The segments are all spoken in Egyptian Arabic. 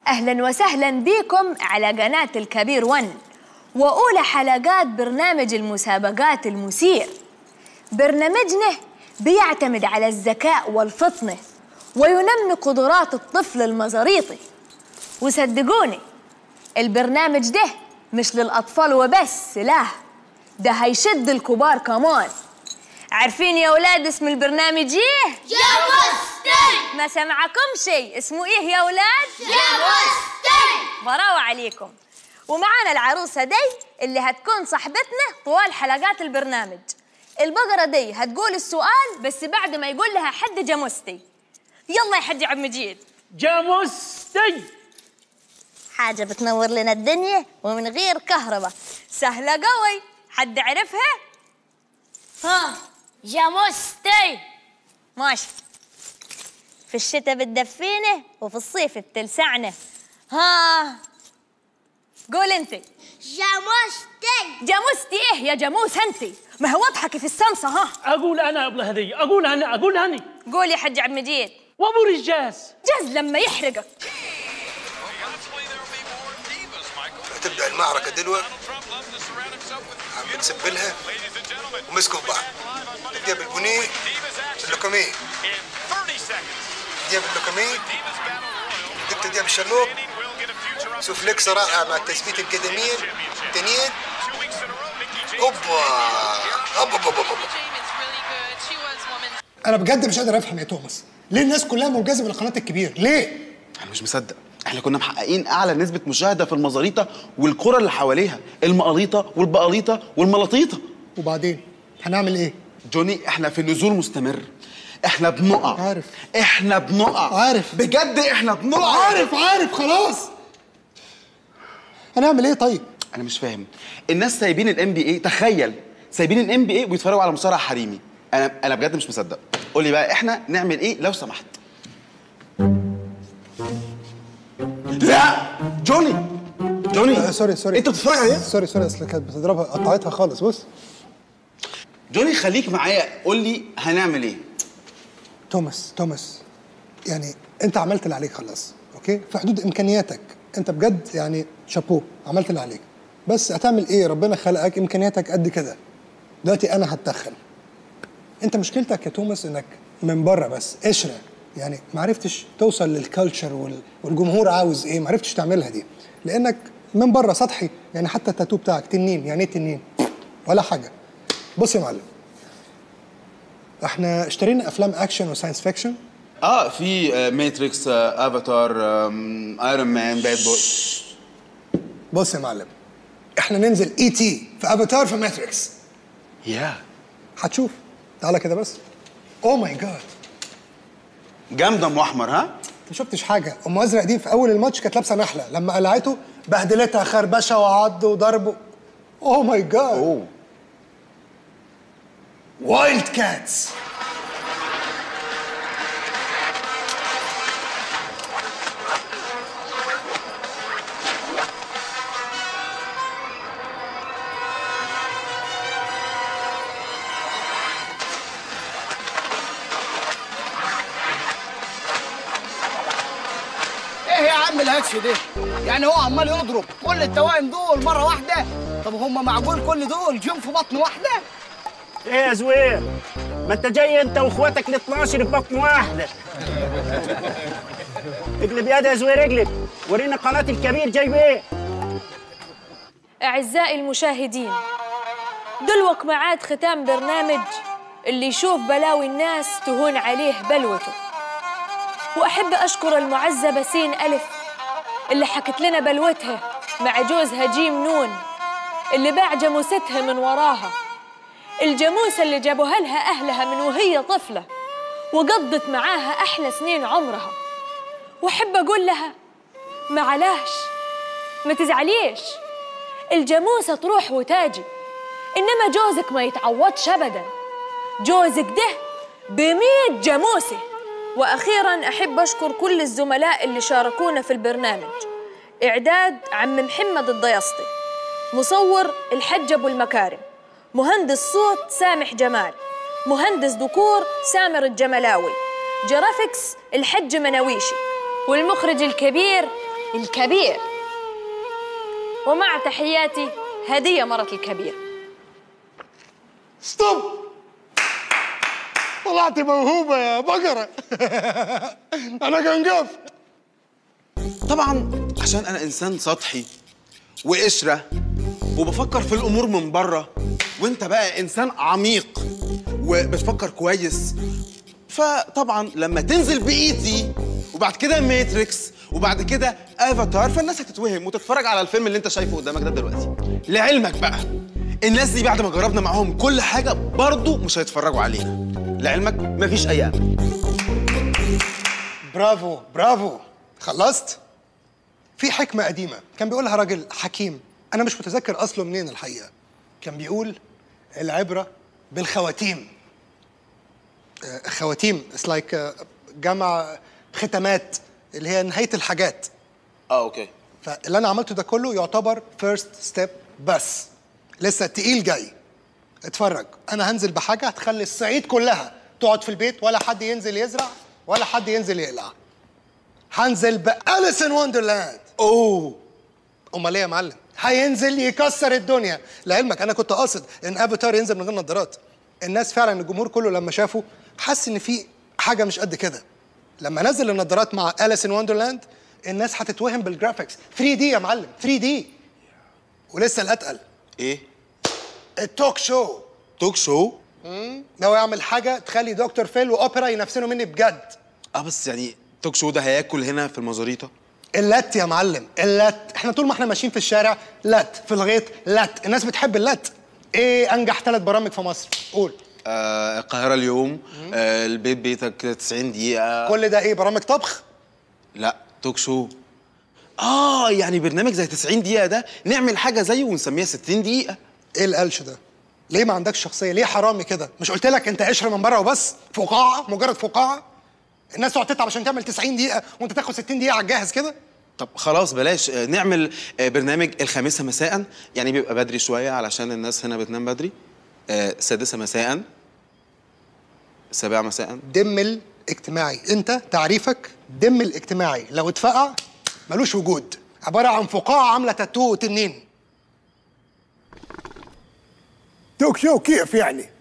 أهلا وسهلا بكم على قناة الكبير ون وأولى حلقات برنامج المسابقات المثير برنامجنا بيعتمد على الذكاء والفطنة وينمي قدرات الطفل المزاريطي وصدقوني البرنامج ده مش للأطفال وبس لا ده هيشد الكبار كمان عارفين يا ولاد اسم البرنامج ايه؟ جاموستي ما سمعكم شيء اسمه ايه يا ولاد؟ جاموستي براوة عليكم ومعانا العروسة دي اللي هتكون صاحبتنا طوال حلقات البرنامج البقرة دي هتقول السؤال بس بعد ما يقول لها حد جاموستي يلا يا حج عبد المجيد جاموستي حاجة بتنور لنا الدنيا ومن غير كهرباء سهلة قوي حد عرفها؟ ها جاموستي ماشي في الشتاء بتدفينا وفي الصيف بتلسعنا ها قول انت جاموستي جاموستي ايه يا جاموس انت ما هو واضحه كيف السمسه ها اقول انا ابله هديه اقول انا اقول هني قول يا حج عبد المجيد وابو رجاس جاز لما يحرقك هتبدا المعركه دلوقتي عم بتسبلها ومسكوا في بعض جاب البنيه اللوكميه جاب اللوكميه دكتور جاب الشلوك سوفليكس رائع مع التثبيت القدمين تنين اوبا اوبا اوبا اوبا انا بجد مش قادر افهم يا توماس ليه الناس كلها منجذبه للقناه الكبير ليه انا مش مصدق احنا كنا محققين اعلى نسبه مشاهده في المزاريطه والقرى اللي حواليها المقاليطه والبقاليطه والملاطيطه وبعدين هنعمل ايه جوني احنا في نزول مستمر احنا بنقع عارف. احنا بنقع عارف. بجد احنا بنقع عارف عارف خلاص هنعمل ايه طيب انا مش فاهم الناس سايبين الام بي اي تخيل سايبين الام بي اي ويتفرجوا على مصارع حريمي انا انا بجد مش مصدق قول لي بقى احنا نعمل ايه لو سمحت لا جوني جوني آه سوري سوري انت بتتفرج عليها سوري سوري اصل كانت بتضربها قطعتها خالص بص جوني خليك معايا قول لي هنعمل ايه توماس توماس يعني انت عملت اللي عليك خلاص اوكي في حدود امكانياتك انت بجد يعني شابو عملت اللي عليك بس هتعمل ايه ربنا خلقك امكانياتك قد كده دلوقتي انا هتدخل انت مشكلتك يا توماس انك من بره بس قشره يعني ما عرفتش توصل للكالتشر وال- والجمهور عاوز ايه ما عرفتش تعملها دي لانك من بره سطحي يعني حتى التاتو بتاعك تنين يعني ايه تنين ولا حاجه بص يا معلم احنا اشترينا افلام اكشن وساينس فيكشن اه في آه، ماتريكس آه، افاتار آم، ايرون مان باد بوي بص يا معلم احنا ننزل اي تي في افاتار في ماتريكس يا هتشوف تعالى كده بس اوه ماي جاد جامده ام احمر ها ما شفتش حاجه ام ازرق دي في اول الماتش كانت لابسه نحله لما قلعته بهدلتها خربشه وعض وضرب اوه ماي جاد اوه وايلد كاتس ايه يا عم الهكش ده؟ يعني هو عمال يضرب كل التوائم دول مرة واحدة؟ طب هم معقول كل دول جم في بطن واحدة؟ ايه يا زوير ما انت جاي انت واخواتك ال 12 في بطن واحده اقلب يا يا زوير اقلب ورينا قناه الكبير جايب ايه أعزائي المشاهدين دلوك معاد ختام برنامج اللي يشوف بلاوي الناس تهون عليه بلوته وأحب أشكر المعزبة سين ألف اللي حكت لنا بلوتها مع جوزها جيم نون اللي باع جاموستها من وراها الجاموسة اللي جابوها لها أهلها من وهي طفلة وقضت معاها أحلى سنين عمرها وأحب أقول لها معلاش ما تزعليش الجاموسة تروح وتاجي إنما جوزك ما يتعوضش أبدا جوزك ده بمية جاموسة وأخيرا أحب أشكر كل الزملاء اللي شاركونا في البرنامج إعداد عم محمد الضيسطي مصور الحج أبو المكارم مهندس صوت سامح جمال مهندس ديكور سامر الجملاوي جرافيكس الحج مناويشي والمخرج الكبير الكبير ومع تحياتي هدية مرت الكبير ستوب طلعتي موهوبة يا بقرة أنا قنقفت طبعا عشان انا انسان سطحي وقشره وبفكر في الامور من بره وانت بقى انسان عميق وبتفكر كويس فطبعا لما تنزل بايدي وبعد كده ماتريكس وبعد كده افاتار فالناس هتتوهم وتتفرج على الفيلم اللي انت شايفه قدامك ده دلوقتي لعلمك بقى الناس دي بعد ما جربنا معاهم كل حاجه برضه مش هيتفرجوا علينا لعلمك مفيش اي امل برافو برافو خلصت؟ في حكمة قديمة كان بيقولها راجل حكيم أنا مش متذكر أصله منين الحقيقة كان بيقول العبرة بالخواتيم آه، خواتيم اتس لايك جمع ختمات اللي هي نهاية الحاجات اه اوكي فاللي أنا عملته ده كله يعتبر فيرست ستيب بس لسه التقيل جاي اتفرج أنا هنزل بحاجة هتخلي الصعيد كلها تقعد في البيت ولا حد ينزل يزرع ولا حد ينزل يقلع هنزل بأليس ان وندرلاند اوه امال ايه يا معلم هينزل يكسر الدنيا لعلمك انا كنت قاصد ان افاتار ينزل من غير نظارات الناس فعلا الجمهور كله لما شافه حس ان في حاجه مش قد كده لما نزل النظارات مع أليس ان وندرلاند الناس هتتوهم بالجرافيكس 3 دي يا معلم 3 دي ولسه الاتقل ايه التوك شو توك شو ناوي يعمل حاجه تخلي دكتور فيل واوبرا ينافسوا مني بجد اه بس يعني توك شو ده هياكل هنا في المزاريطه اللت يا معلم اللت احنا طول ما احنا ماشيين في الشارع لت في الغيط لت الناس بتحب اللت ايه انجح ثلاث برامج في مصر قول آه القاهره اليوم آه البيت بيتك 90 دقيقه كل ده ايه برامج طبخ لا توك شو اه يعني برنامج زي 90 دقيقه ده نعمل حاجه زيه ونسميها 60 دقيقه ايه القلش ده ليه ما عندكش شخصيه ليه حرامي كده مش قلت لك انت قشره من بره وبس فقاعه مجرد فقاعه الناس تقعد تتعب عشان تعمل 90 دقيقه وانت تاخد 60 دقيقه على الجاهز كده طب خلاص بلاش آه، نعمل آه، برنامج الخامسة مساء يعني بيبقى بدري شوية علشان الناس هنا بتنام بدري آه، سادسة مساء سابعة مساء دم الاجتماعي انت تعريفك دم الاجتماعي لو اتفقع ملوش وجود عباره عن فقاعه عامله تاتو وتنين توك شو كيف يعني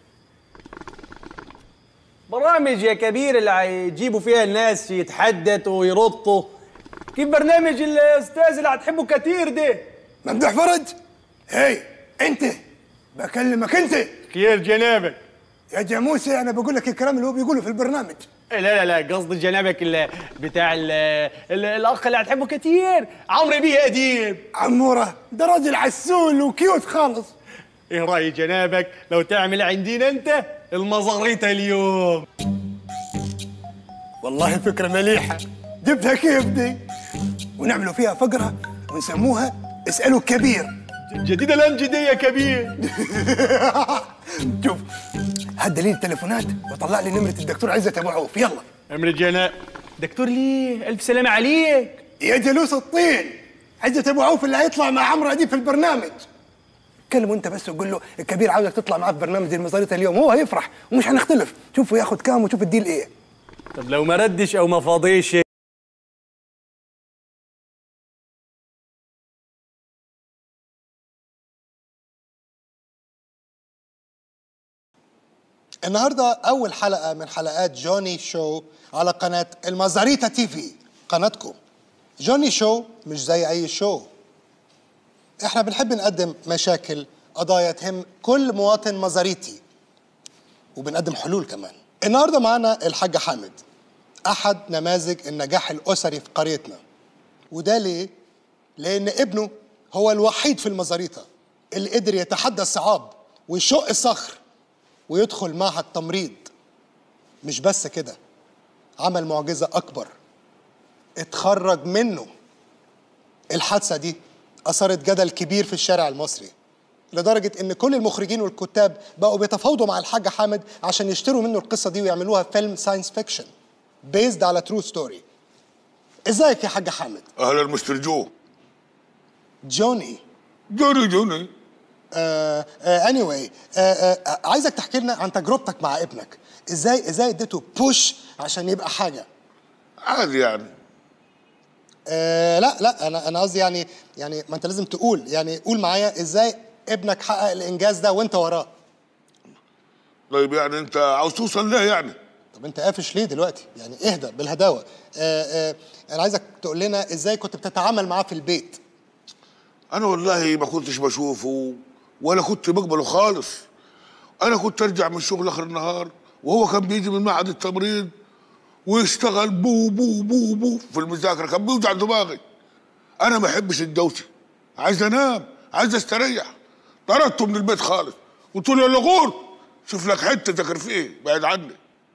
برامج يا كبير اللي هيجيبوا فيها الناس يتحدثوا ويرطوا كيف برنامج الاستاذ اللي هتحبه كتير ده ممدوح فرج هي انت بكلمك انت كيف جنابك يا جاموسي انا بقول لك الكلام اللي هو بيقوله في البرنامج لا لا لا قصدي جنابك ال- بتاع ال ال الاخ اللي هتحبه كتير عمرو بيه اديب عموره ده راجل عسول وكيوت خالص ايه راي جنابك لو تعمل عندنا انت المزاريطه اليوم والله فكره مليحه جبتها كيف دي ونعملوا فيها فقره ونسموها اسالوا الكبير جديده الانجديه يا كبير شوف هات دليل التليفونات وطلع لي نمره الدكتور عزت ابو عوف يلا امر جناب دكتور ليه الف سلامه عليك يا جلوس الطين عزت ابو عوف اللي هيطلع مع عمرو اديب في البرنامج كلمه انت بس وقول له الكبير عاوزك تطلع معاه في برنامج المزاريطه اليوم هو هيفرح ومش هنختلف شوفوا ياخد كام وشوف الديل ايه طب لو ما ردش او ما فاضيش النهارده اول حلقه من حلقات جوني شو على قناه المزاريطه تي في قناتكم جوني شو مش زي اي شو احنا بنحب نقدم مشاكل قضايا تهم كل مواطن مزاريطي وبنقدم حلول كمان النهارده معانا الحاج حامد احد نماذج النجاح الاسري في قريتنا وده ليه لان ابنه هو الوحيد في المزاريطه اللي قدر يتحدى الصعاب ويشق الصخر ويدخل معهد تمريض مش بس كده عمل معجزة أكبر اتخرج منه الحادثة دي أثارت جدل كبير في الشارع المصري لدرجة إن كل المخرجين والكتاب بقوا بيتفاوضوا مع الحاج حامد عشان يشتروا منه القصة دي ويعملوها فيلم ساينس فيكشن بيزد على ترو ستوري ازيك يا حاج حامد اهلا مستر جو جوني جوني جوني آه آه anyway آه آه عايزك تحكي لنا عن تجربتك مع ابنك ازاي ازاي اديته بوش عشان يبقى حاجه عادي يعني آه لا لا انا انا قصدي يعني يعني ما انت لازم تقول يعني قول معايا ازاي ابنك حقق الانجاز ده وانت وراه طيب يعني انت عاوز توصل ليه يعني طب انت قافش ليه دلوقتي يعني اهدى بالهداوه آه آه انا عايزك تقول لنا ازاي كنت بتتعامل معاه في البيت انا والله ما كنتش بشوفه ولا كنت بقبله خالص انا كنت ارجع من الشغل اخر النهار وهو كان بيجي من معهد التمريض ويشتغل بو بو بو بو في المذاكره كان بيوجع دماغي انا ما احبش الدوشه عايز انام عايز استريح طردته من البيت خالص قلت له يا لغور شوف لك حته ذاكر فيه بعيد عني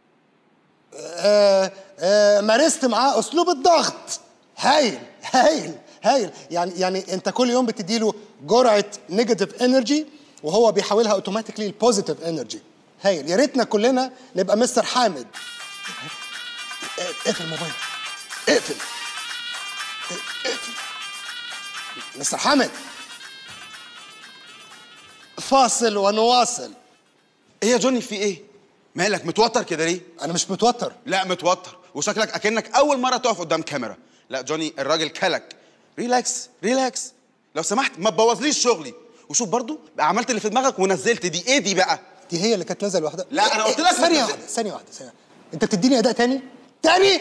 آه آه مارست معاه اسلوب الضغط هايل هايل هايل يعني يعني انت كل يوم بتديله جرعه نيجاتيف انرجي وهو بيحولها اوتوماتيكلي لبوزيتيف انرجي هايل يا ريتنا كلنا نبقى مستر حامد آه، اقفل الموبايل اقفل اقفل مستر حامد فاصل ونواصل ايه يا جوني في ايه مالك متوتر كده ليه انا مش متوتر لا متوتر وشكلك اكنك اول مره تقف قدام كاميرا لا جوني الراجل كلك ريلاكس ريلاكس لو سمحت ما تبوظليش شغلي وشوف برضو بقى عملت اللي في دماغك ونزلت دي ايه دي بقى دي هي اللي كانت نازله لوحدها لا، أنا قلت لك ما ثانيه تنزل- واحده ثانيه واحده ثانيه انت بتديني اداء تاني تاني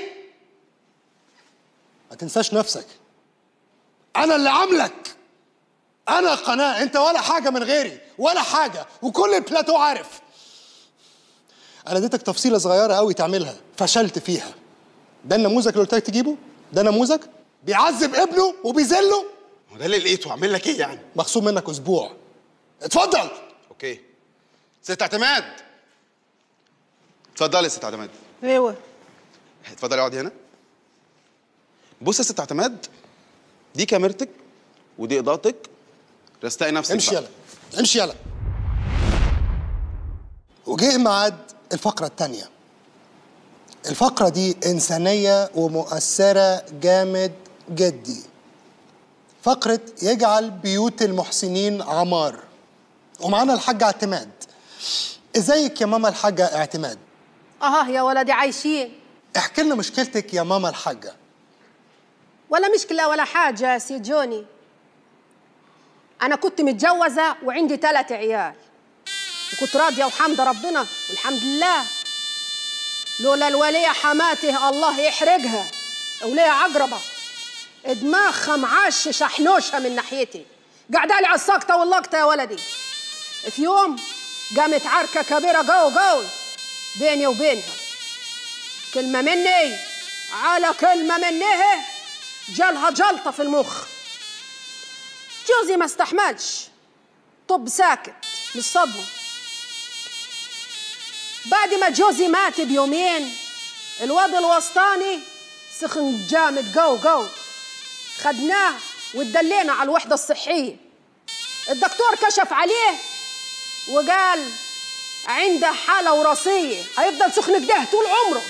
ما تنساش نفسك انا اللي عاملك انا قناه انت ولا حاجه من غيري ولا حاجه وكل البلاتو عارف انا اديتك تفصيله صغيره قوي تعملها فشلت فيها ده النموذج اللي قلت لك تجيبه ده نموذج بيعذب ابنه وبيذله هو ده اللي لقيته اعمل لك ايه يعني مخصوم منك اسبوع اتفضل اوكي ست اعتماد اتفضلي يا ست اعتماد ايوه اتفضلي اقعدي هنا بص يا ست اعتماد دي كاميرتك ودي اضاءتك رستقي نفسك امشي بقى. يلا امشي يلا وجه ميعاد الفقرة التانية الفقرة دي إنسانية ومؤثرة جامد جدي فقرة يجعل بيوت المحسنين عمار ومعانا الحاجة اعتماد ازيك يا ماما الحاجة اعتماد اه يا ولدي عايشين احكي لنا مشكلتك يا ماما الحاجة ولا مشكلة ولا حاجة يا سي جوني أنا كنت متجوزة وعندي ثلاثة عيال وكنت راضية وحمد ربنا والحمد لله لولا الولية حماته الله يحرقها ولية عقربة دماغها معشش حنوشها من ناحيتي قاعدة لي على السقطة واللقطة يا ولدي في يوم قامت عركة كبيرة قوي قوي بيني وبينها كلمة مني على كلمة منها جالها جلطة في المخ جوزي ما استحملش طب ساكت من الصدمة بعد ما جوزي مات بيومين الواد الوسطاني سخن جامد جو جو خدناه واتدلينا على الوحدة الصحية الدكتور كشف عليه وقال عنده حالة وراثية هيفضل سخن كده طول عمره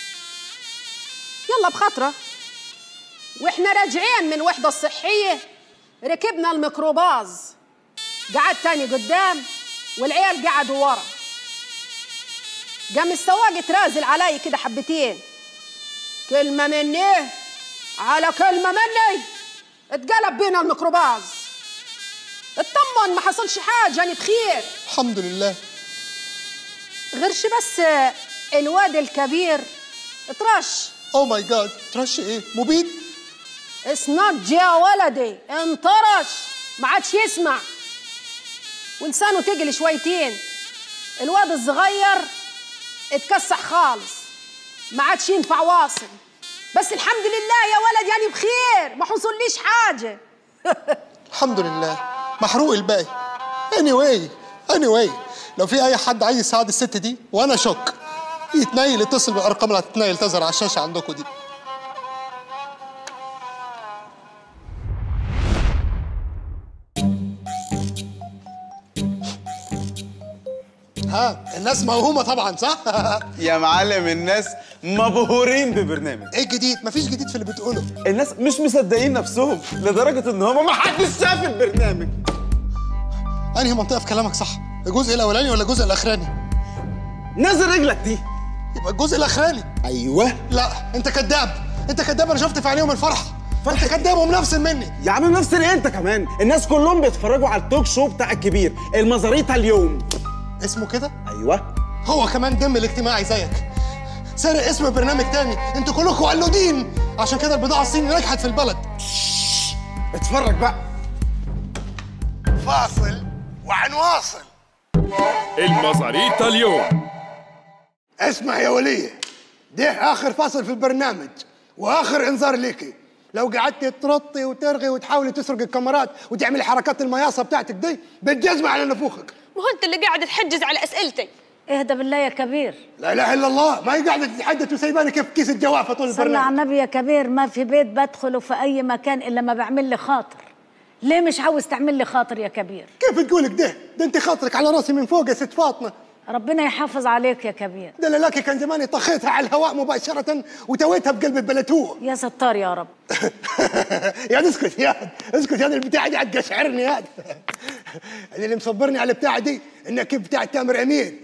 يلا بخاطره واحنا راجعين من الوحدة الصحية ركبنا الميكروباص قعد تاني قدام والعيال قعدوا ورا قام السواق اترازل علي كده حبتين كلمة مني على كلمة مني اتقلب بينا الميكروباص اطمن ما حصلش حاجة أنا بخير الحمد لله غيرش بس الواد الكبير اترش او ماي جاد ترش ايه مبيد اسنض يا ولدي انطرش ما عادش يسمع ولسانه تقل شويتين الواد الصغير اتكسح خالص ما عادش ينفع واصل بس الحمد لله يا ولد يعني بخير ما حصليش حاجه الحمد لله محروق الباقي anyway anyway لو في اي حد عايز يساعد الست دي وانا شك يتنيل يتصل بالارقام اللي هتتنيل تظهر على الشاشه عندكم دي ها الناس موهومه طبعا صح يا معلم الناس مبهورين ببرنامج ايه الجديد مفيش جديد في اللي بتقوله الناس مش مصدقين نفسهم لدرجه ان هم ما حدش شاف البرنامج انهي منطقه في كلامك صح الجزء الاولاني ولا الجزء الاخراني نزل رجلك دي يبقى الجزء الاخراني ايوه لا انت كذاب انت كذاب انا شفت في عينيهم الفرحه فانت كداب ومنفسن مني يا عم نفس ايه انت كمان الناس كلهم بيتفرجوا على التوك شو بتاع الكبير المزاريطه اليوم اسمه كده ايوه هو كمان دم الاجتماعي زيك سارق اسم برنامج تاني انتوا كلكم قلودين عشان كده البضاعه الصيني نجحت في البلد اتفرج بقى فاصل وعنواصل المزاريطة اليوم اسمع يا ولية ده آخر فصل في البرنامج وآخر إنذار ليكي لو قعدتي ترطي وترغي وتحاولي تسرق الكاميرات وتعملي حركات المياصة بتاعتك دي بالجزمة على نفوخك وهو انت اللي قاعد تحجز على اسئلتي اهدى بالله يا كبير لا إله إلا الله ما هي قاعدة تتحدث وسايباني كيف كيس الجوافة طول صلى على البرنامج النبي يا كبير ما في بيت بدخله في اي مكان الا ما بعمل لي خاطر ليه مش عاوز تعمل لي خاطر يا كبير كيف تقولك ده ده انت خاطرك على راسي من فوق يا ست فاطمة ربنا يحافظ عليك يا كبير ده لكن كان زماني طخيتها على الهواء مباشرة وتويتها بقلب البلتوه يا ستار يا رب يا اسكت يا اسكت هذا البتاع دي هتقشعرني هذا أنا اللي مصبرني على البتاعة دي انك بتاع تامر امين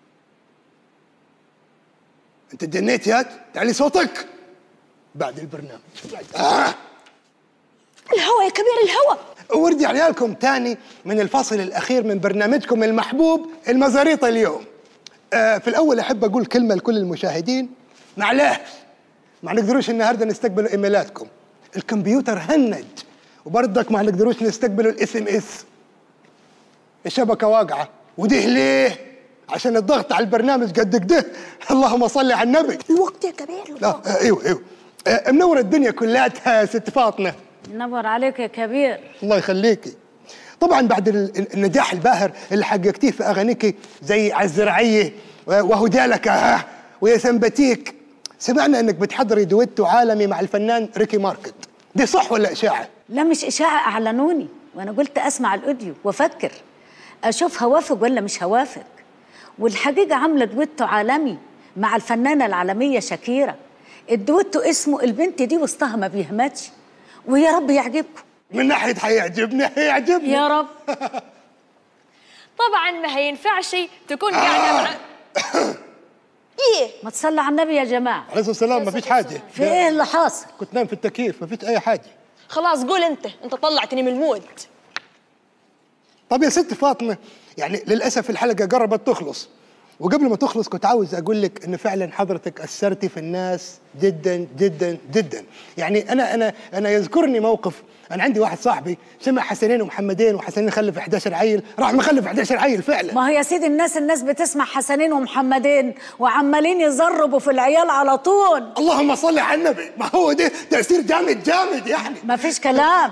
انت اتجنيت ياد تعلي صوتك بعد البرنامج آه. الهوى يا كبير الهوى ورجع لكم تاني من الفصل الاخير من برنامجكم المحبوب المزاريطه اليوم آه في الاول احب اقول كلمه لكل المشاهدين معلش ما نقدروش النهارده نستقبل ايميلاتكم الكمبيوتر هنج وبرضك ما نقدروش نستقبلوا الاس ام اس الشبكه واقعه وده ليه عشان الضغط على البرنامج قد كده اللهم صل على النبي الوقت يا كبير لا آه ايوه ايوه آه منور الدنيا كلها يا ست فاطمه نور عليك يا كبير الله يخليكي طبعا بعد ال- ال- النجاح الباهر اللي حققتيه في اغانيك زي عالزرعيه وهدالك ها ويا سمبتيك سمعنا انك بتحضري دويتو عالمي مع الفنان ريكي ماركت دي صح ولا اشاعه لا مش اشاعه اعلنوني وانا قلت اسمع الاوديو وافكر اشوف هوافق ولا مش هوافق والحقيقه عامله دويتو عالمي مع الفنانه العالميه شاكيرا الدويتو اسمه البنت دي وسطها ما بيهمتش ويا رب يعجبكم من ناحيه حيعجبني حيعجبني يا رب طبعا ما هينفعش تكون قاعده مع ايه ما تصلي على النبي يا جماعه عليه الصلاه والسلام ما فيش حاجه في ايه اللي حاصل كنت نايم في التكييف ما فيش اي حاجه خلاص قول انت انت طلعتني من المود طب يا ست فاطمه يعني للاسف الحلقه قربت تخلص وقبل ما تخلص كنت عاوز اقول لك ان فعلا حضرتك اثرتي في الناس جدا جدا جدا يعني انا انا انا يذكرني موقف انا عندي واحد صاحبي سمع حسنين ومحمدين وحسنين خلف 11 عيل راح مخلف 11 عيل فعلا ما هو يا سيدي الناس الناس بتسمع حسنين ومحمدين وعمالين يزربوا في العيال على طول اللهم صل على النبي ما هو ده تاثير جامد جامد يعني ما فيش كلام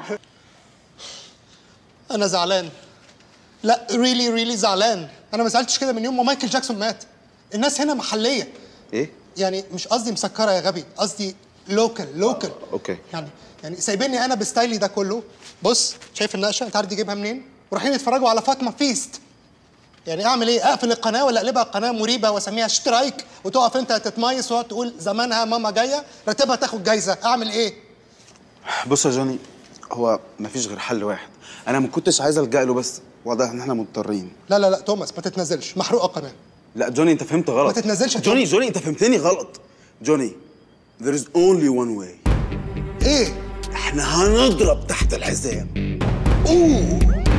انا زعلان لا ريلي ريلي زعلان انا ما زعلتش كده من يوم ما مايكل جاكسون مات الناس هنا محليه ايه يعني مش قصدي مسكره يا غبي قصدي لوكال لوكال اوكي يعني يعني سايبيني انا بستايلي ده كله بص شايف النقشه انت عارف دي جايبها منين ورايحين يتفرجوا على فاطمه فيست يعني اعمل ايه اقفل القناه ولا اقلبها قناه مريبه واسميها شترايك وتقف انت تتميص وتقعد تقول زمانها ماما جايه راتبها تاخد جايزه اعمل ايه بص يا جوني هو مفيش غير حل واحد انا ما كنتش عايز الجا له بس واضح ان احنا مضطرين لا لا لا توماس ما تتنزلش محروقه قناه لا جوني انت فهمت غلط ما تتنزلش يا جوني جوني انت فهمتني غلط جوني there is only one way ايه احنا هنضرب تحت الحزام اوه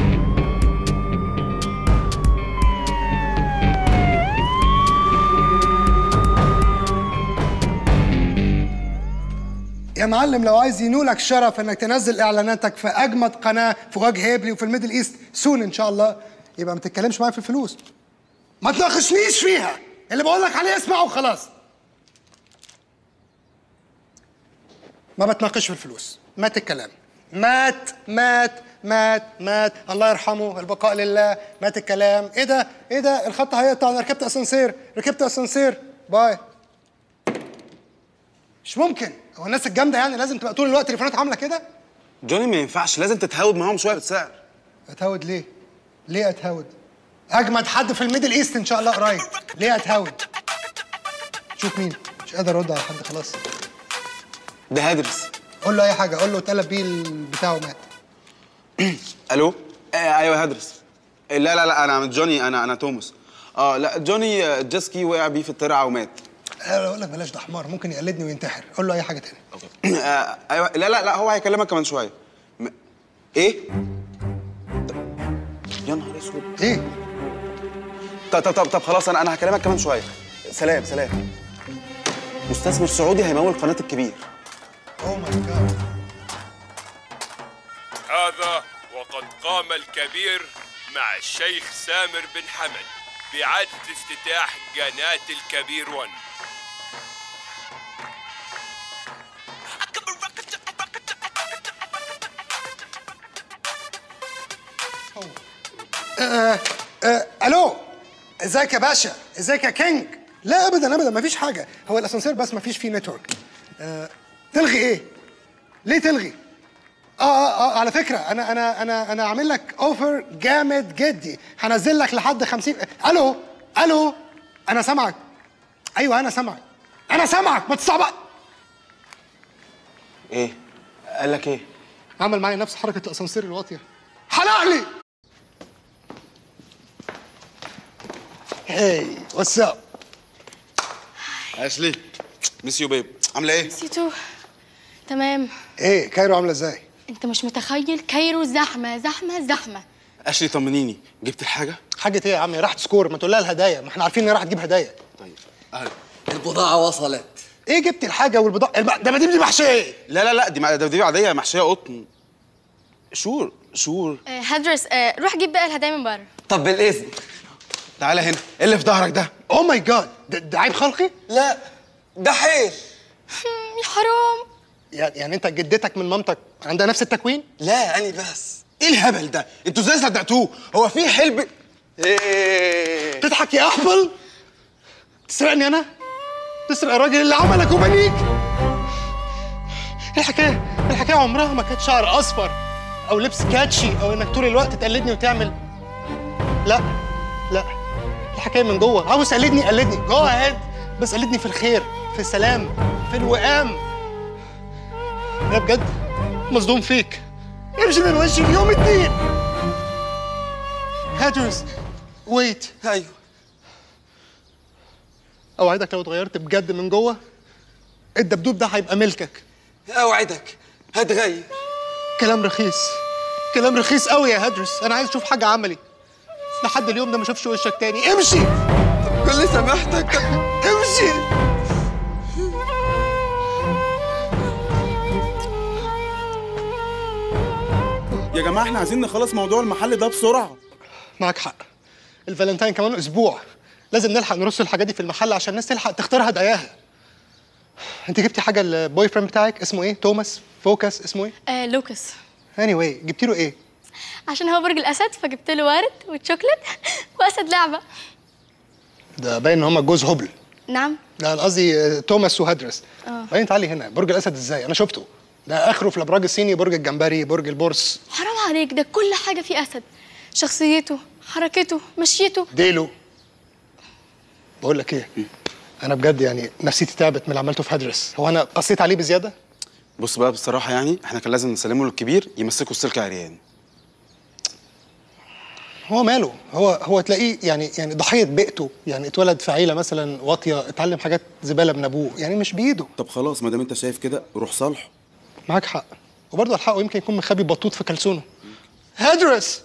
يا معلم لو عايز ينولك شرف انك تنزل اعلاناتك في اجمد قناه في وجه هيبلي وفي الميدل ايست سون ان شاء الله يبقى ما تتكلمش معايا في الفلوس ما تناقشنيش فيها اللي بقول لك عليه اسمعه وخلاص ما بتناقش في الفلوس مات الكلام مات مات مات مات الله يرحمه البقاء لله مات الكلام ايه ده ايه ده الخط هيقطع انا ركبت اسانسير ركبت اسانسير باي مش ممكن هو الناس الجامده يعني لازم تبقى طول الوقت تليفونات عامله كده جوني ما ينفعش لازم تتهاود معاهم شويه بالسعر اتهود ليه ليه اتهود اجمد حد في الميدل ايست ان شاء الله قريب ليه اتهود شوف مين مش قادر ارد على حد خلاص ده هدرس قول له اي حاجه قول له اتقلب بيه بتاعه مات الو آه ايوه هدرس آه، لا لا لا انا جوني انا انا توماس اه لا جوني آه، الجيسكي وقع بيه في الترعه ومات أنا اقول لك بلاش ده حمار ممكن يقلدني وينتحر قول له اي حاجه تاني آه، ايوه لا لا لا هو هيكلمك كمان شويه م... ايه يا نهار اسود ايه طب طب طب, طب خلاص انا انا هكلمك كمان شويه سلام سلام مستثمر سعودي هيمول قناه الكبير اوه ماي جاد هذا وقد قام الكبير مع الشيخ سامر بن حمد بإعادة افتتاح قناة الكبير 1 آه آه الو ازيك يا باشا ازيك يا كينج لا ابدا ابدا مفيش حاجه هو الاسانسير بس مفيش فيه نتورك آه تلغي ايه ليه تلغي اه اه اه على فكره انا انا انا انا عامل لك اوفر جامد جدي هنزل لك لحد 50 الو الو انا سامعك ايوه انا سامعك انا سامعك ما تصعب ايه قال لك ايه عمل معايا نفس حركه الاسانسير الواطيه حلق لي هاي واتس اب اشلي ميس يو بيب عامله ايه سيتو تمام ايه كايرو عامله ازاي انت مش متخيل كايرو زحمه زحمه زحمه اشلي طمنيني جبت الحاجه حاجه ايه يا عم راح تسكور ما تقول لها الهدايا ما احنا عارفين ان هي راح تجيب هدايا أهلا. البضاعه وصلت ايه جبت الحاجه والبضاعه الب... ده ما دي محشيه لا لا لا دي مع- دي عاديه محشيه قطن شور شور آه هدرس آه روح جيب بقى الهدايا من بره طب بالاذن تعالى هنا ايه اللي في ظهرك ده اوه ماي جاد ده, ده عيب خلقي لا ده حيل يا حرام يعني, يعني انت جدتك من مامتك عندها نفس التكوين لا اني بس ايه الهبل ده انتوا ازاي صدقتوه هو في حلب ايه تضحك يا احبل تسرقني انا تسرق الراجل اللي عملك وبنيك الحكايه الحكايه عمرها ما كانت شعر اصفر او لبس كاتشي او انك طول الوقت تقلدني وتعمل لا لا الحكايه من جوه عاوز تقلدني قلدني جو اهيد بس قلدني في الخير في السلام في الوئام انا بجد مصدوم فيك امشي من وشي اليوم الدين هاتوس ويت ايوه اوعدك لو اتغيرت بجد من جوه الدبدوب ده هيبقى ملكك اوعدك هتغير كلام رخيص كلام رخيص قوي يا هدرس انا عايز اشوف حاجه عملي لحد اليوم ده ما اشوفش وشك تاني امشي كل سماحتك امشي يا جماعه احنا عايزين نخلص موضوع المحل ده بسرعه معاك حق الفالنتاين كمان اسبوع لازم نلحق نرص الحاجات دي في المحل عشان الناس تلحق تختار هداياها انت جبتي حاجه للبوي فريند بتاعك اسمه ايه توماس فوكس اسمه ايه آه لوكس اني anyway, جبتي له ايه عشان هو برج الاسد فجبت له ورد وشوكليت واسد لعبه ده باين ان هم جوز هبل نعم لا انا قصدي آه، توماس وهدرس اه بعدين تعالي هنا برج الاسد ازاي انا شفته ده اخره في الابراج الصيني برج الجمبري برج البورس حرام عليك ده كل حاجه فيه اسد شخصيته حركته مشيته ديله بقول لك ايه انا بجد يعني نفسيتي تعبت من اللي عملته في هدرس هو انا قصيت عليه بزياده بص بقى بصراحه يعني احنا كان لازم نسلمه للكبير يمسكوا السلك عريان هو ماله هو هو تلاقيه يعني يعني ضحيه بيئته يعني اتولد في عيله مثلا واطيه اتعلم حاجات زباله من ابوه يعني مش بايده طب خلاص ما دام انت شايف كده روح صالحه معاك حق وبرضه الحق يمكن يكون مخبي بطوط في كلسونه هدرس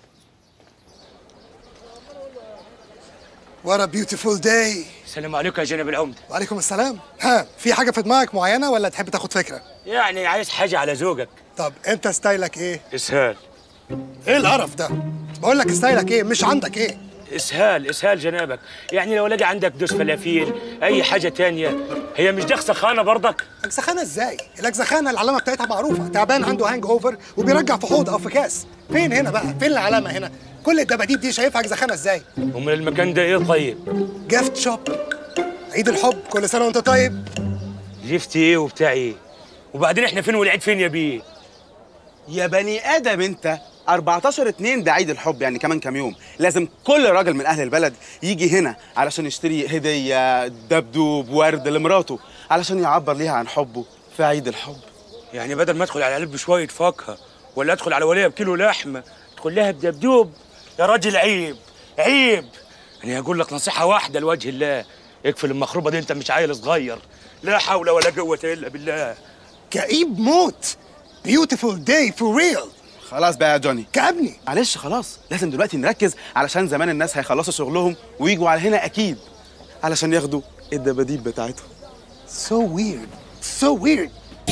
What a beautiful day السلام عليكم يا جناب العمدة وعليكم السلام ها في حاجه في دماغك معينه ولا تحب تاخد فكره يعني عايز حاجة على ذوقك طب انت ستايلك ايه اسهال ايه القرف ده بقول لك ستايلك ايه مش عندك ايه اسهال اسهال جنابك يعني لو لقى عندك دوس فلافيل اي حاجة تانية هي مش دخسة خانة برضك اجزخانه ازاي الاجزخانه العلامه بتاعتها معروفه تعبان عنده هانج اوفر وبيرجع في حوض او في كاس فين هنا بقى فين العلامه هنا كل الدباديب دي شايفها اجزخانه ازاي ومن المكان ده ايه طيب جيفت شوب عيد الحب كل سنه وانت طيب جفتي ايه وبتاع ايه وبعدين احنا فين والعيد فين يا بيه يا بني ادم انت 14 2 ده عيد الحب يعني كمان كام يوم لازم كل راجل من اهل البلد يجي هنا علشان يشتري هديه دبدوب ورد لمراته علشان يعبر ليها عن حبه في عيد الحب يعني بدل ما ادخل على قلب بشوية فاكهة ولا ادخل على ولية بكيلو لحمة ادخل لها بدبدوب يا راجل عيب عيب انا هقول لك نصيحة واحدة لوجه الله اقفل المخروبه دي انت مش عيل صغير لا حول ولا قوه الا بالله كئيب موت بيوتيفول داي فور ريل خلاص بقى يا جوني كابني معلش خلاص لازم دلوقتي نركز علشان زمان الناس هيخلصوا شغلهم ويجوا على هنا اكيد علشان ياخدوا الدباديب بتاعتهم so weird so weird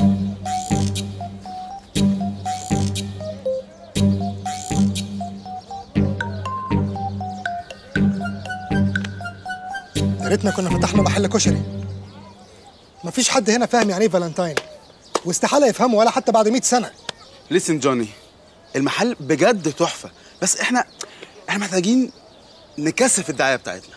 يا ريتنا كنا فتحنا محل كشري مفيش حد هنا فاهم يعني ايه فالنتاين واستحاله يفهمه ولا حتى بعد 100 سنه ليسن جوني المحل بجد تحفه بس احنا احنا محتاجين نكثف الدعايه بتاعتنا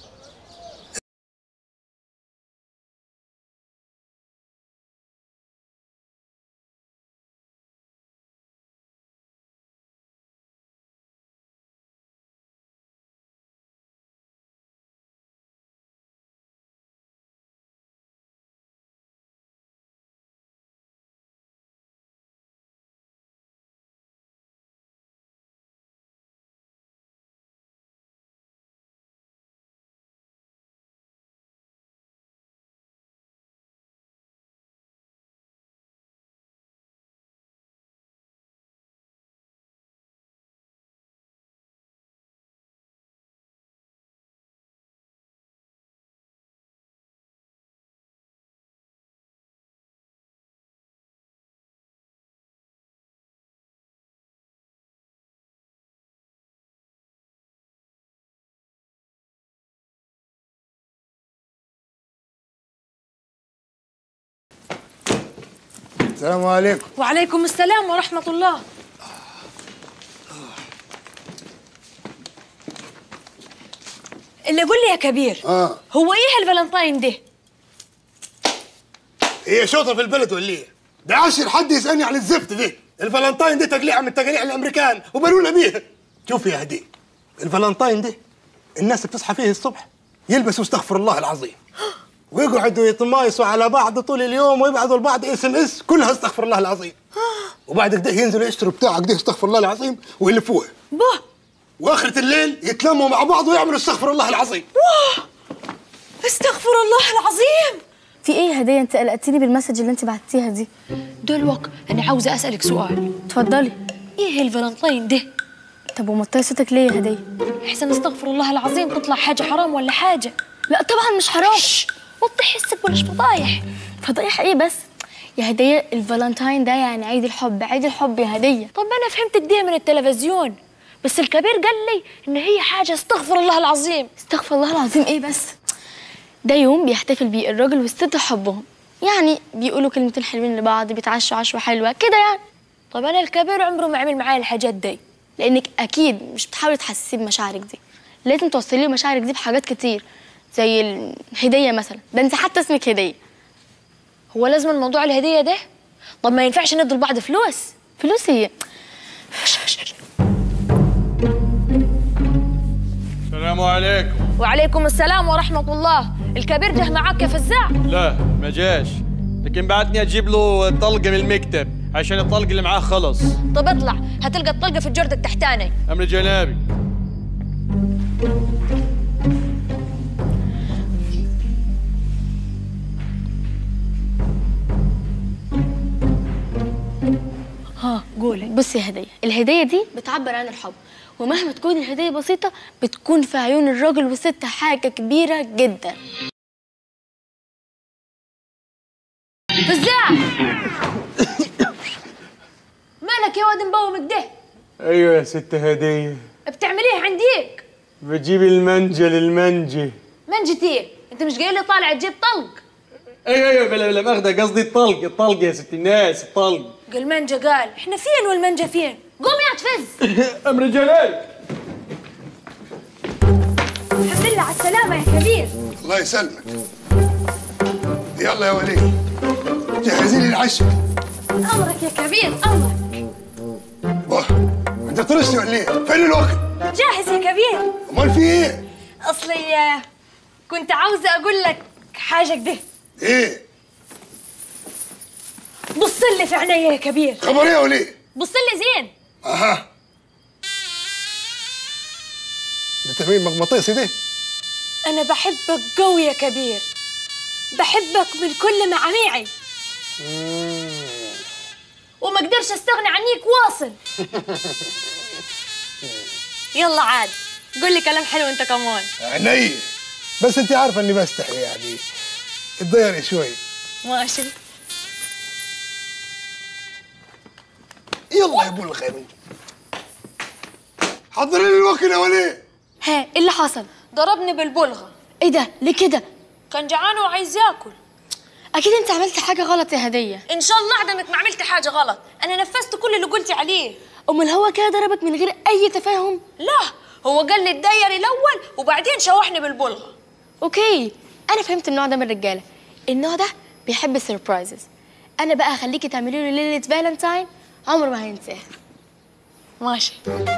السلام عليكم وعليكم السلام ورحمة الله اللي قول لي يا كبير اه هو ايه هالفالنتاين ده؟ هي شوطه في البلد ولا ايه؟ ده عشر حد يسالني عن الزفت دي الفالنتاين دي تقليعه من تقاليع الامريكان وبنونا بيها شوف يا هدي الفالنتاين دي الناس بتصحى فيه الصبح يلبسوا استغفر الله العظيم ويقعدوا يتمايسوا على بعض طول اليوم ويبعثوا لبعض اس ام اس كلها استغفر الله العظيم وبعد كده ينزلوا يشتروا بتاع كده استغفر الله العظيم ويلفوها باه واخرة الليل يتلموا مع بعض ويعملوا استغفر الله العظيم واه استغفر الله العظيم في ايه يا هديه انت قلقتيني بالمسج اللي انت بعتيها دي دلوك انا عاوزه اسالك سؤال اتفضلي ايه الفالنتاين ده طب ومطيه صوتك ليه يا هديه احسن استغفر الله العظيم تطلع حاجه حرام ولا حاجه لا طبعا مش حرام وضح حسك بلاش فضايح فضايح ايه بس يا هديه الفالنتاين ده يعني عيد الحب عيد الحب يا هديه طب انا فهمت كده من التلفزيون بس الكبير قال لي ان هي حاجه استغفر الله العظيم استغفر الله العظيم ايه بس ده يوم بيحتفل بيه الراجل والست حبهم يعني بيقولوا كلمتين حلوين لبعض بيتعشوا عشوه حلوه كده يعني طب انا الكبير عمره ما عمل معايا الحاجات دي لانك اكيد مش بتحاولي تحسسيه بمشاعرك دي لازم توصلي له مشاعرك دي بحاجات كتير زي الهديه مثلا ده انت حتى اسمك هديه هو لازم الموضوع الهديه ده طب ما ينفعش ندي لبعض فلوس فلوس ايه السلام عليكم وعليكم السلام ورحمه الله الكبير جه معاك يا فزاع لا ما جاش لكن بعتني اجيب له طلقه من المكتب عشان الطلق اللي معاه خلص طب اطلع هتلقى الطلقه في الجرد التحتاني امر جنابي ها قولي بصي يا هديه الهديه دي بتعبر عن الحب ومهما تكون الهديه بسيطه بتكون في عيون الراجل والست حاجه كبيره جدا فزاع مالك يا واد مبوم كده ايوه يا ست هديه بتعمليه عنديك بجيب المنجل المنجي منجتي انت مش جاي لي طالع تجيب طلق ايوه ايوه بلا بلا ماخذه قصدي الطلق الطلق يا ست الناس الطلق قال منجا قال احنا فين والمنجا فين قوم يا تفز امر جلال الحمد لله على السلامه يا كبير الله يسلمك يلا يا وليد جهزي لي العشاء امرك يا كبير امرك واه انت طرشتي ولا ايه؟ فين الوقت؟ جاهز يا كبير امال في ايه؟ اصلي آه، كنت عاوزه اقول لك حاجه كده ايه؟ بص لي في عينيا يا كبير خبر ايه ولا ايه؟ بص لي زين اها ده تمرين مغناطيسي ده أنا بحبك قوي يا كبير بحبك من كل معاميعي وما اقدرش استغنى عنيك واصل يلا عاد قول لي كلام حلو انت كمان عيني بس انت عارفه اني بستحي يعني اتضيري شوي ماشي يلا يا ابو الخير حضري لي الوكل يا ولي ها إيه اللي حصل ضربني بالبلغة ايه ده ليه كده كان جعان وعايز ياكل اكيد انت عملت حاجه غلط يا هديه ان شاء الله عدمك ما عملت حاجه غلط انا نفذت كل اللي قلتي عليه امال هو كده ضربك من غير اي تفاهم لا هو قال لي الدايري الاول وبعدين شوحني بالبلغه اوكي انا فهمت النوع ده من الرجاله النوع ده بيحب السربرايزز انا بقى هخليكي تعملي له ليله فالنتاين عمره ما هينساها ماشي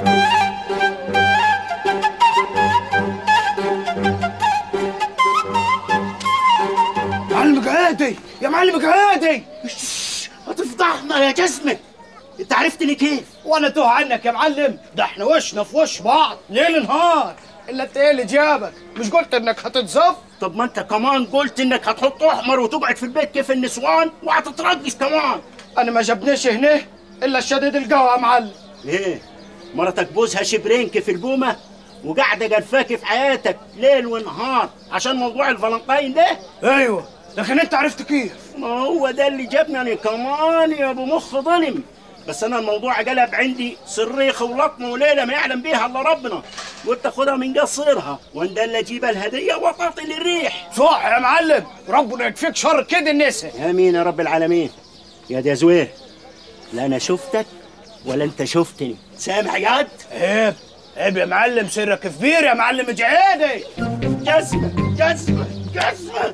معلمك عادي يا معلمك عادي هتفضحنا يا جسمك انت عرفتني كيف وانا توه عنك يا معلم ده احنا وشنا في وش بعض ليل نهار الا انت ايه اللي جابك مش قلت انك هتتزف طب ما انت كمان قلت انك هتحط احمر وتقعد في البيت كيف النسوان وهتترقص كمان انا ما جابنيش هنا الا الشديد القهوه يا معلم ليه مرتك بوزها شبرين كيف البومه وقاعده قرفاكي في حياتك ليل ونهار عشان موضوع الفالنتاين ده ايوه لكن انت عرفت كيف ما هو ده اللي جابني انا كمان يا ابو مخ ظلم بس انا الموضوع قلب عندي صريخ ولطمه وليله ما يعلم بيها الا ربنا قلت اخدها من قصيرها واندل اجيب الهديه وطاطي للريح صح يا معلم ربنا يكفيك شر كده النساء امين يا رب العالمين يا دي زوير لا انا شفتك ولا انت شفتني سامع ياد عيب عيب يا معلم سرك كبير يا معلم جعيدي جسمه جسمه جسمه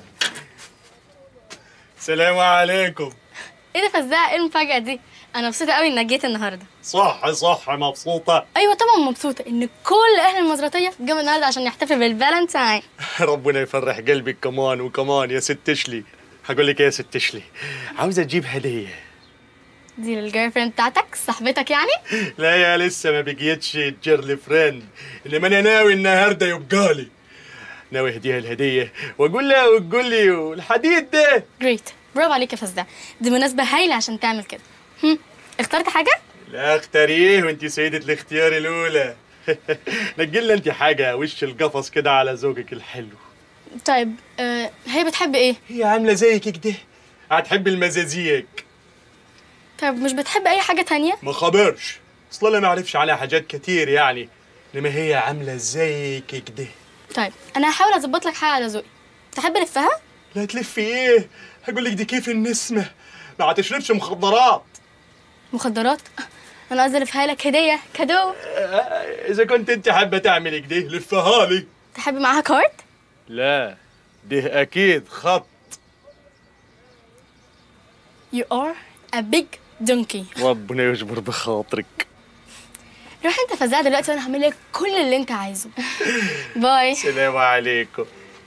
السلام عليكم ايه ده فزاع ايه المفاجاه دي انا مبسوطه قوي انك جيت النهارده صح صح مبسوطة ايوه طبعا مبسوطه ان كل اهل المزرعيه جم النهارده عشان يحتفل بالفالنتاين ربنا يفرح قلبك كمان وكمان يا ست شلي هقول لك ايه يا ست شلي عاوزة تجيب هدية دي للجيرل فريند بتاعتك صاحبتك يعني لا يا لسه ما بقيتش جيرلي فريند انما انا ناوي النهارده يبقى لي ناوي اهديها الهدية واقول لها وتقول لي والحديد ده جريت برافو عليك يا فزاع دي مناسبه هايله عشان تعمل كده هم، اخترت حاجه لا اختاريه وانت سيدة الاختيار الاولى نجي انت حاجة وش القفص كده على ذوقك الحلو طيب آه هي بتحب ايه هي عاملة زيك كده هتحب المزازيك طيب مش بتحب اي حاجه تانية ما خبرش اصلا انا ما اعرفش عليها حاجات كتير يعني انما هي عامله زيك كده طيب انا هحاول اظبط لك حاجه على ذوقي تحب الفها لا تلفي ايه هقول لك دي كيف النسمه ما هتشربش مخدرات مخدرات انا قصدي الفها لك هديه كادو اذا كنت انت حابه تعملي كده لفها لي تحب معاها كارد لا ده اكيد خط you are a big donkey ربنا يجبر بخاطرك روح انت فزاع دلوقتي وانا هعمل لك كل اللي انت عايزه باي السلام عليكم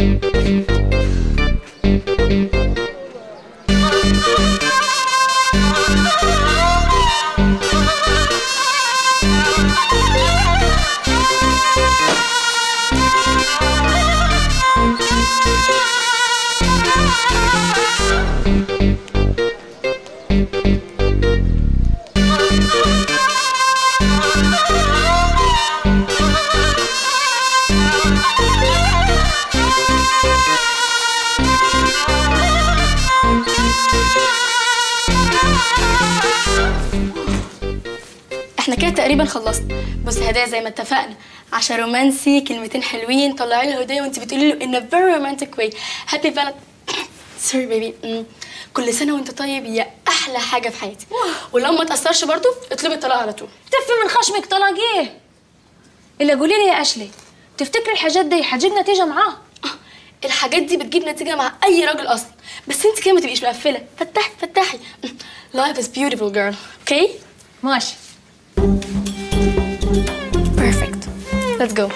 احنا كده تقريبا خلصنا بص هدايا زي ما اتفقنا عشان رومانسي كلمتين حلوين طلعي له هديه وانت بتقولي له in a very romantic way happy valentine سوري بيبي كل سنه وانت طيب يا احلى حاجه في حياتي ولو ما تاثرش برضو اطلبي الطلاق على طول تفي من خشمك طلاق ايه اللي قولي لي يا اشلي تفتكري الحاجات دي هتجيب نتيجه معاه الحاجات دي بتجيب نتيجه مع اي راجل اصلا بس انت كده ما تبقيش مقفله فتحي فتحي life is beautiful girl اوكي okay? ماشي perfect let's go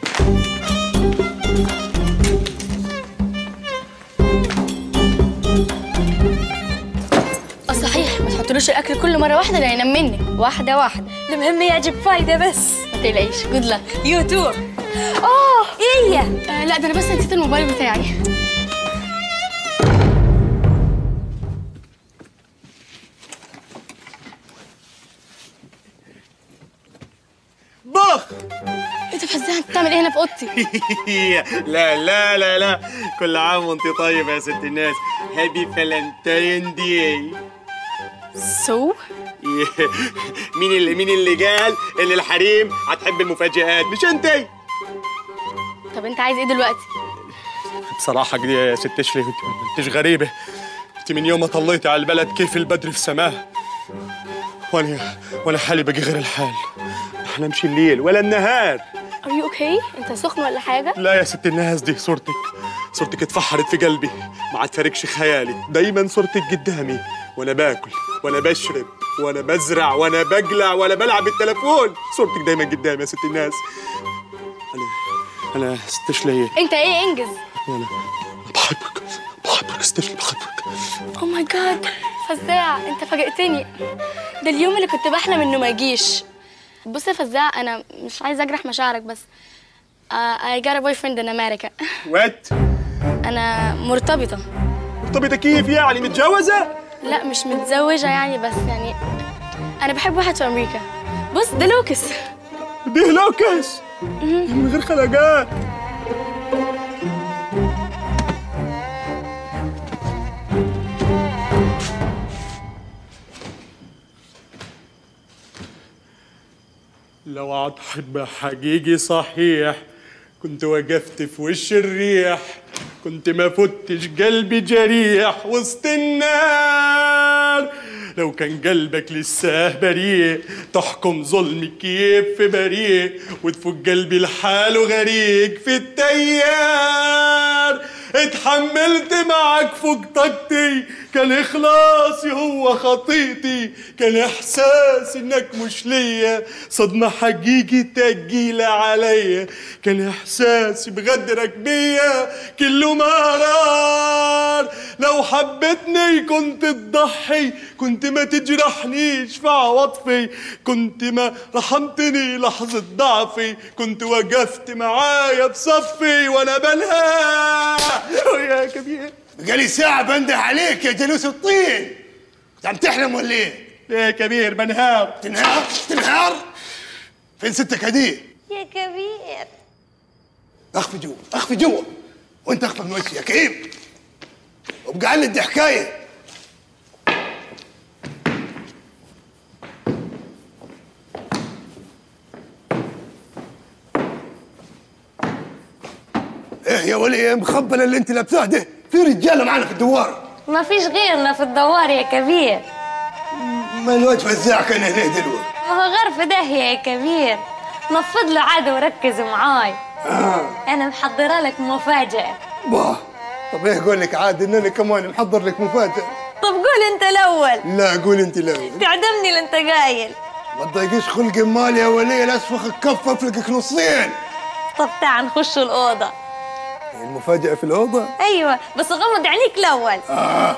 اه صحيح ما تحطلوش الاكل كل مره واحده لا ينام منك واحده واحده المهم يعجب فايده بس ما تقلقيش جود لك يو تو اه ايه آه لا ده انا بس نسيت الموبايل بتاعي بخ انت فزاع انت بتعمل ايه هنا في اوضتي لا لا لا لا كل عام وانت طيبة يا ست الناس هابي فالنتين داي سو مين اللي مين اللي قال ان الحريم هتحب المفاجآت مش انت طب انت عايز ايه دلوقتي بصراحة كده يا ست شلي انت انتش غريبة انت من يوم ما طليتي على البلد كيف البدر في سماه وانا وانا حالي بقي غير الحال ما احلمش الليل ولا النهار ار يو اوكي انت سخن ولا حاجه لا يا ست الناس دي صورتك صورتك اتفحرت في قلبي ما عاد فارقش خيالي دايما صورتك قدامي وانا باكل وانا بشرب وانا بزرع وانا بقلع وانا بلعب التليفون صورتك دايما قدامي يا ست الناس انا انا ست شلي انت ايه انجز انا بحبك بحبك ست شلي بحبك او ماي جاد فزاع انت فاجئتني ده اليوم اللي كنت بحلم انه ما يجيش بص يا فزاع انا مش عايزه اجرح مشاعرك بس uh, I got a boyfriend in America وات انا مرتبطه مرتبطه كيف يعني متجوزه لا مش متزوجه يعني بس يعني انا بحب واحد في امريكا بص ده لوكس ده لوكس من غير خلقات لو عاد حب حقيقي صحيح كنت وقفت في وش الريح كنت ما فتش قلبي جريح وسط النار لو كان قلبك لسه بريء تحكم ظلمي كيف في بريء وتفوق قلبي لحاله غريق في التيار اتحملت معك فوق طاقتي كان اخلاصي هو خطيتي كان احساسي انك مش ليا صدمة حقيقي تقيلة عليا كان احساسي بغدرك بيا كله مرار لو حبتني كنت تضحي كنت ما تجرحنيش في عواطفي كنت ما رحمتني لحظة ضعفي كنت وقفت معايا بصفي وانا بلها يا كبير بقالي ساعة بنده عليك يا جلوس الطين كنت عم تحلم ولا ايه؟ ليه يا كبير بنهار تنهار؟ تنهار؟ فين ستك هديه؟ يا كبير اخفي جوا اخفي جوا وانت اخفى من وجهي يا كئيب وابقى علي دي حكايه ايه يا ولي يا مخبله اللي انت لابساه ده في رجاله معانا في الدوار ما فيش غيرنا في الدوار يا كبير ما الواد فزاع كان هنا دلوقتي ما هو غير في داهية يا كبير نفض له عاد وركز معاي آه. أنا محضرة لك مفاجأة باه طب ايه اقول لك عاد ان انا كمان محضر لك مفاجاه طب قول أنت الأول لا قول انت الاول تعدمني اللي أنت قايل ما تضايقيش خلق مالي يا ولي لا اسفخك كف افلقك نصين طب تعال نخش الأوضة المفاجاه في الاوضه أيوة بس غمض عينيك الأول آه.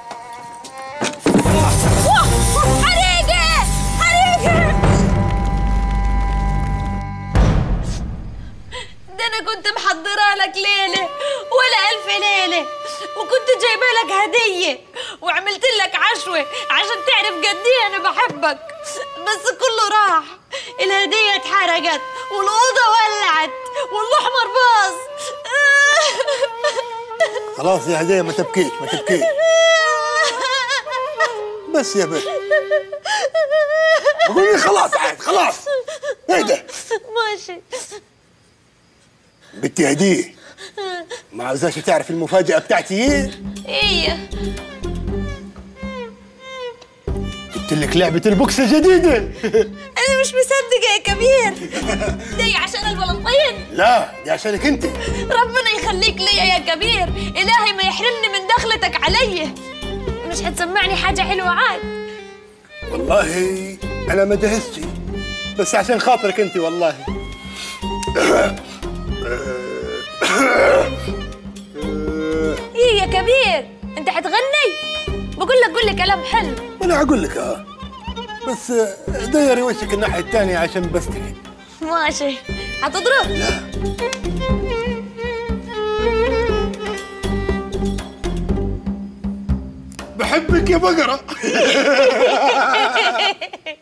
حريقة حريقة ده انا كنت محضره لك ليله ولا الف ليله وكنت جايبه لك هديه وعملت لك عشوه عشان تعرف قد ايه انا بحبك بس كله راح الهديه اتحرقت والاوضه ولعت والاحمر باظ خلاص يا هديه ما تبكيش ما تبكيش بس يا بنت قولي خلاص عاد خلاص اهدى ماشي بنتي هديه ما عاوزاش تعرف المفاجاه بتاعتي ايه إيه قلت لك لعبه البوكس الجديده انا مش مصدقه يا كبير دي عشان الفلنطين لا دي عشانك انت ربنا يخليك ليا يا كبير الهي ما يحرمني من دخلتك علي مش هتسمعني حاجه حلوه عاد والله انا ما جهزتش بس عشان خاطرك انت والله ايه يا كبير انت حتغني بقول لك قول لي كلام حلو انا اقول لك اه بس ديري وشك الناحيه الثانيه عشان بستحي ماشي هتضرب لا بحبك يا بقرة